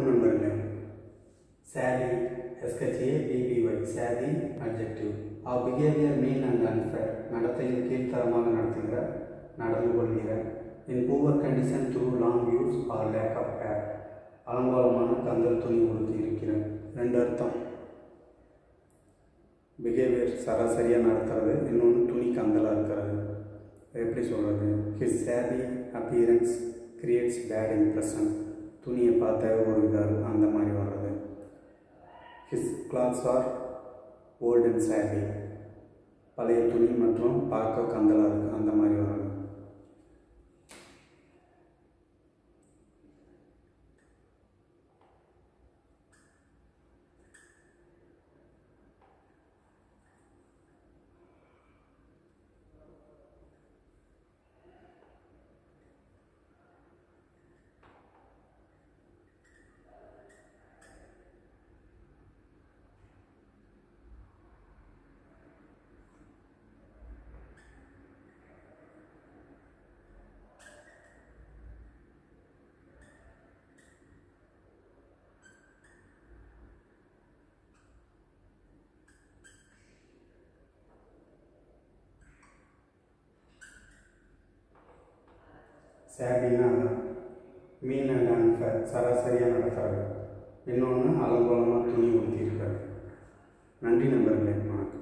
வணக்கம் நண்பர்களே சாதி எஸ்கச்ஏ B B Y shabby objective ah behaviour mean and unfair நடத்தையில் கீழ்த்தரமாக நடத்துகிற நடந்து கொள்கிற in poor condition through long use or lack of care அலங்கோலமான கந்தல் துணி உடுத்தி இருக்கிற ரெண்டு அர்த்தம் பிஹேவியர் சராசரியாக நடத்துறது இன்னொன்று துணி கந்தலாக இருக்கிறது எப்படி சொல்கிறது ஹிஸ் சாதி அப்பியரன்ஸ் கிரியேட்ஸ் பேட் இம்ப்ரெஷன் துணியை பார்த்தா ஒரு இதாக அந்த மாதிரி வர்றது his clothes are old and shabby பழைய துணி மற்றும் பார்க்க கந்தலாக இருக்குது அந்த மாதிரி வர்றது சாபின்னா மீன் அண்ட் அன்ஃபேர் சராசரியாக நடத்துறது இன்னொன்று அலங்கோலமாக துணி ஊற்றிருக்காரு நன்றி நண்பர்களே வணக்கம்